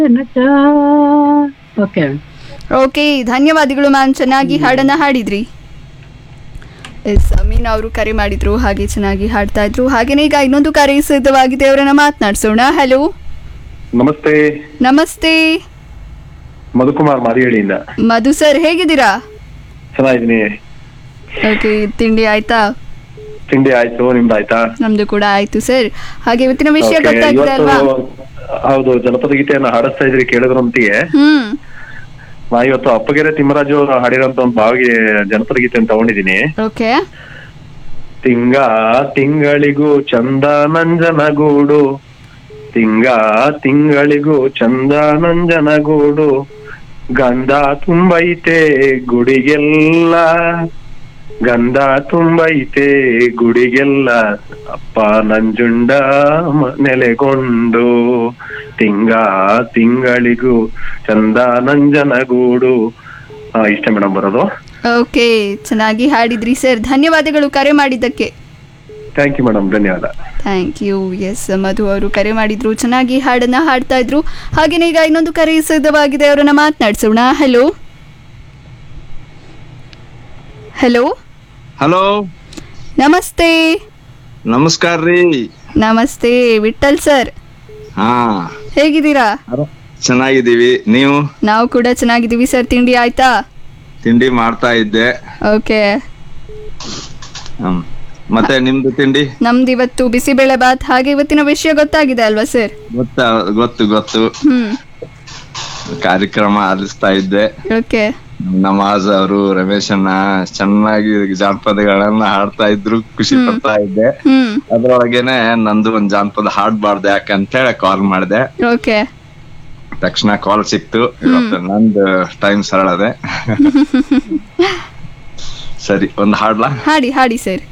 Okay okay ಧನ್ಯವಾದಗಳು ma'am ಚೆನ್ನಾಗಿ ಹಾಡನ್ನ ಹಾಡಿದ್ರಿ ಎಸ್ ಮೀನಾ ಅವರು ಕರೆ ಮಾಡಿದ್ರು ಹಾಗೆ ಚೆನ್ನಾಗಿ ಹಾಡ್ತಾ ಇದ್ರು ಹಾಗೇನೇ ಈಗ ಇನ್ನೊಂದು ಕರೆ ಸಿದ್ಧವಾಗಿದೆ ಅವರನ್ನ ಮಾತನಾಡ್ಸೋಣ ಹಲೋ ನಮಸ್ತೆ ನಮಸ್ತೆ ಮಧುಕುಮಾರ್ ಮಾರಿಹಳ್ಳಿಯಿಂದ ಮಧು ಸರ್ ಹೇಗಿದ್ದೀರಾ ಚೆನ್ನಾಗಿದ್ದೀನಿ ಓಕೆ ತಿಂಡಿ ಆಯ್ತಾ ತಿಂಡಿ ಆಯ್ತು ನಿಮ್ದು ಆಯ್ತಾ ನಮ್ದು ಕೂಡ ಆಯ್ತು ಸರ್ ಹಾಗೆ ಇವತ್ತಿನ ವಿಷಯ Okay, ಗೊತ್ತಾಗಿದೆ ಅಲ್ವಾ ಇವತ್ತು ಹೌದು ಜನಪದ ಗೀತೆಯನ್ನ ಹಾಡಿಸ್ತಾ ಇದ್ರಿ ಕೇಳಿದ್ರಂತೆಯೇ ಹ್ಮ್ ನಾ ಇವತ್ತು ಅಪ್ಪಗೆರೆ ತಿಮ್ಮರಾಜು ಅವರು ಹಾಡಿರೋಂತ ಒಂದು ಭಾವಿಗೆ ಜನಪದ ಗೀತೆಯನ್ನು ತಗೊಂಡಿದ್ದೀನಿ ಓಕೆ ತಿಂಗ ತಿಂಗಳಿಗೂ ಚಂದ ನಂಜನಗೂಡು ತಿಂಗ ತಿಂಗಳಿಗೂ ಚಂದ ನಂಜನಗೂಡು ಗಂಧ ತುಂಬೈತೆ ಗುಡಿಗೆಲ್ಲ ಗಂಧ ತುಂಬೈತೆ ಗುಡಿಗೆಲ್ಲ ಅಪ್ಪ ನಂಜುಂಡ ಮ- ನೆಲೆಗೊಂಡು ತಿಂಗ ತಿಂಗಳಿಗೂ ಚಂದ ನಂಜನಗೂಡು ಆ, ಇಷ್ಟೇ ಮೇಡಮ್ ಬರೋದು ಓಕೆ ಚೆನ್ನಾಗಿ ಹಾಡಿದ್ರಿ ಸರ್ ಧನ್ಯವಾದಗಳು ಕರೆ ಮಾಡಿದ್ದಕ್ಕೆ ಥ್ಯಾಂಕ್ ಯು ಮೇಡಮ್ ಧನ್ಯವಾದ ಥ್ಯಾಂಕ್ ಯು ಎಸ್ ಮಧು ಅವರು ಕರೆ ಮಾಡಿದ್ರು ಚೆನ್ನಾಗಿ ಹಾಡನ್ನ ಹಾಡ್ತಾ ಇದ್ರು ಹಾಗೇನೇ ಈಗ ಇನ್ನೊಂದು ಕರೆ ಸಿದ್ಧವಾಗಿದೆ ಅವರನ್ನ ಮಾತನಾಡ್ಸೋಣ ಹಲೋ ಹಲೋ ಹಲೋ ನಮಸ್ತೆ ನಮಸ್ಕಾರ ರೀ ನಮಸ್ತೆ ವಿಠಲ್ ಸರ್ ಹಾ ಹೇಗಿದ್ದೀರಾ ಚೆನ್ನಾಗಿದ್ದೀವಿ ನೀವು ನಾವು ಕೂಡ ಚೆನ್ನಾಗಿದ್ದೀವಿ ಸರ್ ತಿಂಡಿ ಆಯ್ತಾ ತಿಂಡಿ ಮಾಡ್ತಾ ಇದ್ದೆ ಓಕೆ ಹ್ಮ್. ಮತ್ತೆ ನಿಮ್ದು ತಿಂಡಿ ನಮ್ದು ಇವತ್ತು ಬಿಸಿಬೇಳೆ ಬಾತ್ ಹಾಗೆ ಇವತ್ತಿನ ವಿಷಯ ಗೊತ್ತಾಗಿದೆ ಅಲ್ವಾ ಸರ್ ಗೊತ್ತಾ ಗೊತ್ತು ಗೊತ್ತು ಹ್ಮ್ ಕಾರ್ಯಕ್ರಮ ಆಲಿಸ್ತಾ ಇದ್ದೆ ಓಕೆ ನಮಾಜ್ ಅವರು ರಮೇಶ್ ಅಣ್ಣ ಚೆನ್ನಾಗಿ ಜಾನಪದಗಳನ್ನ ಹಾಡ್ತಾ ಇದ್ರು ಖುಷಿ ಪಡ್ತಾ ಇದ್ದೆ ಹ್ಮ್ ಅದ್ರೊಳಗೇನೆ ನಂದು ಒಂದ್ ಜಾನಪದ ಹಾಡ್ಬಾರ್ದು ಯಾಕಂತ ಹೇಳಿ ಕಾಲ್ ಮಾಡಿದೆ ಓಕೆ ತಕ್ಷಣ ಕಾಲ್ ಸಿಕ್ತು ಇವತ್ತು ನಂದು ಟೈಮ್ ಸರಳದೆ ಸರಿ ಒಂದ್ ಹಾಡ್ಲಾ ಹಾಡಿ ಹಾಡಿ ಸರ್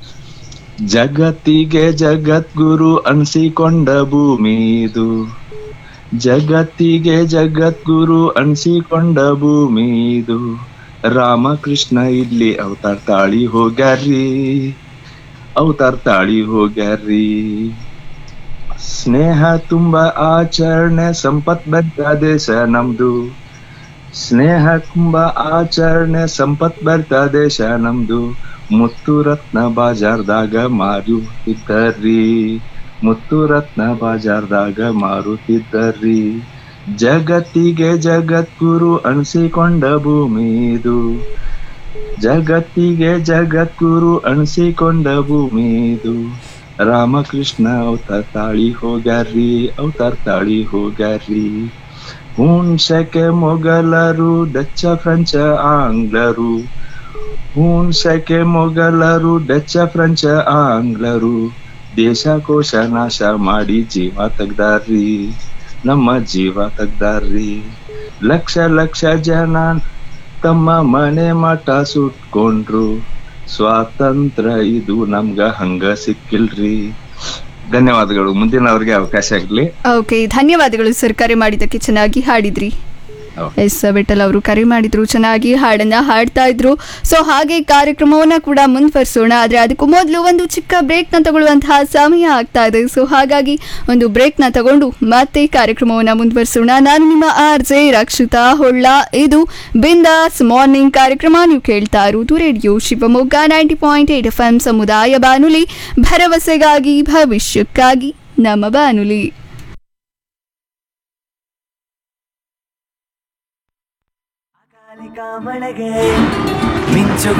ಜಗತ್ತಿಗೆ ಜಗದ್ಗುರು ಅನ್ಸಿಕೊಂಡ ಭೂಮಿ ಇದು ಜಗತ್ತಿಗೆ ಜಗದ್ಗುರು ಅನ್ಸಿಕೊಂಡ ಭೂಮಿ ಇದು ರಾಮಕೃಷ್ಣ ಇಲ್ಲಿ ಅವತಾರ ತಾಳಿ ಹೋಗ್ಯಾರ್ರಿ ಅವತಾರ ತಾಳಿ ಹೋಗ್ಯಾರ್ರಿ ಸ್ನೇಹ ತುಂಬ ಆಚರಣೆ ಸಂಪತ್ ಬದ್ಧ ದೇಶ ನಮ್ದು ಸ್ನೇಹ ತುಂಬ ಆಚರಣೆ ಸಂಪತ್ ಬರ್ತ ದೇಶ ನಮ್ದು ಮುತ್ತು ರತ್ನ ಬಾಜಾರ್ದಾಗ ಮಾರುತ್ತಿದ್ದರ್ರಿ ಮುತ್ತು ರತ್ನ ಬಾಜಾರ್ದಾಗ ಮಾರುತ್ತಿದ್ದರ್ರಿ ಜಗತ್ತಿಗೆ ಜಗದ್ಗುರು ಅನಿಸಿಕೊಂಡ ಭೂಮಿ ಇದು ಜಗತ್ತಿಗೆ ಜಗದ್ಗುರು ಅನಿಸಿಕೊಂಡ ಭೂಮಿ ಇದು ರಾಮಕೃಷ್ಣ ಅವತಾರ ತಾಳಿ ಹೋಗ್ಯಾರ್ರಿ ಅವತಾರ ತಾಳಿ ಹೋಗ್ಯಾರ್ರಿ ಹುಣ್ಸಕ್ಕೆ ಮೊಘಲರು ಡಚ್ಚ ಫ್ರೆಂಚ ಆಂಗ್ಲರು ಹುಣ್ಸಕ್ಕೆ ಮೊಘಲರು ಡಚ್ಚ ಫ್ರೆಂಚ ಆಂಗ್ಲರು ದೇಶ ಕೋಶ ನಾಶ ಮಾಡಿ ಜೀವ ತೆಗ್ದಾರ್ರಿ ನಮ್ಮ ಜೀವ ತೆಗ್ದಾರ್ರಿ ಲಕ್ಷ ಲಕ್ಷ ಜನ ತಮ್ಮ ಮನೆ ಮಠ ಸುಟ್ಕೊಂಡ್ರು ಸ್ವಾತಂತ್ರ್ಯ ಇದು ನಮ್ಗ ಹಂಗ ಸಿಕ್ಕಿಲ್ರಿ ಧನ್ಯವಾದಗಳು ಮುಂದಿನವ್ರಿಗೆ ಅವಕಾಶ ಆಗ್ಲಿ ಓಕೆ ಧನ್ಯವಾದಗಳು ಸರ್ ಕರೆ ಮಾಡಿದ್ದಕ್ಕೆ ಚೆನ್ನಾಗಿ ಹಾಡಿದ್ರಿ ಹೌದು. ಎಸ್ ವಿಠಲ್ ಅವರು ಕರೆ ಮಾಡಿದ್ರು ಚೆನ್ನಾಗಿ ಹಾಡನ್ನ ಹಾಡ್ತಾ ಇದ್ರು ಸೊ ಹಾಗೆ ಕಾರ್ಯಕ್ರಮವನ್ನ ಕೂಡ ಮುಂದುವರಿಸೋಣ ಆದ್ರೆ ಅದಕ್ಕೂ ಮೊದಲು ಒಂದು ಚಿಕ್ಕ ಬ್ರೇಕ್ನ ತಗೊಳ್ಳುವಂತಹ ಸಮಯ ಆಗ್ತಾ ಇದೆ ಸೊ ಹಾಗಾಗಿ ಒಂದು ಬ್ರೇಕ್ನ ತಗೊಂಡು ಮತ್ತೆ ಕಾರ್ಯಕ್ರಮವನ್ನ ಮುಂದುವರಿಸೋಣ ನಾನು ನಿಮ್ಮ ಆರ್ ಜೆ ರಕ್ಷಿತಾ ಹೊಳ್ಳ ಇದು ಬಿಂದಾಸ್ ಮಾರ್ನಿಂಗ್ ಕಾರ್ಯಕ್ರಮ ನೀವು ಕೇಳ್ತಾ ಇರುವುದು radio Shivamogga ninety point eight F M ಸಮುದಾಯ ಬಾನುಲಿ ಭರವಸೆಗಾಗಿ ಭವಿಷ್ಯಕ್ಕಾಗಿ ನಮ್ಮ ಬಾನುಲಿ ಕಾಲಿಕ ಮಳೆಗೆ ಮಿಂಚು